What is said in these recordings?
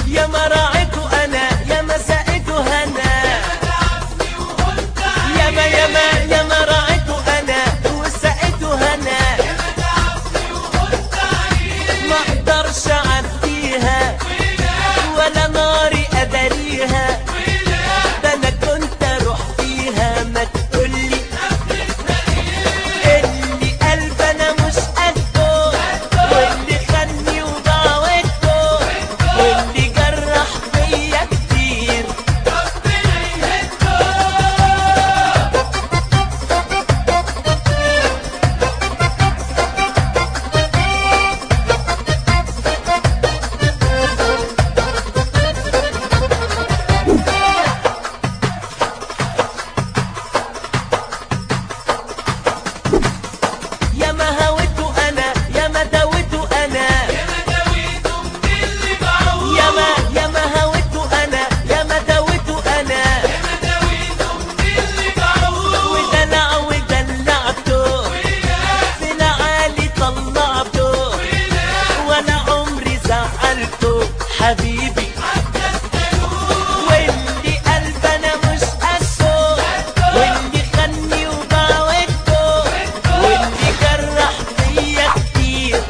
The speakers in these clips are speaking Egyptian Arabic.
يا ما راعيته انا يا ما سقيته هنا يا ما يا ما يا ما راعيته انا وسقيته هنا ما اقدرش اعديها ولا ناري اداريها ده انا كنت اروح فيها ما تقولي اللي قلب انا مش قده واللي خدني وضعوته واللي جرح فيا كتير يا ما هويته انا يا ما داويته انا يا ما يا ما هويته انا يا ما داويته انا ودلع ودلعته في العالي طلعته وانا عمري زعلته حبيبي واللي قلب انا مش قده واللي خدني وبعوته واللي جرح فيا كتير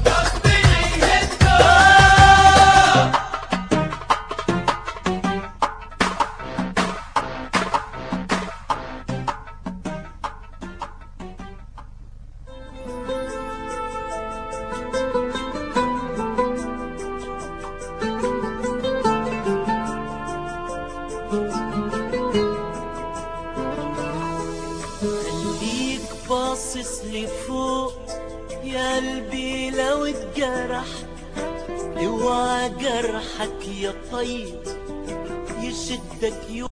خليك باصص لفوق يا قلبي لو اتجرحت اوعى جرحك يا طيب يشدك يوم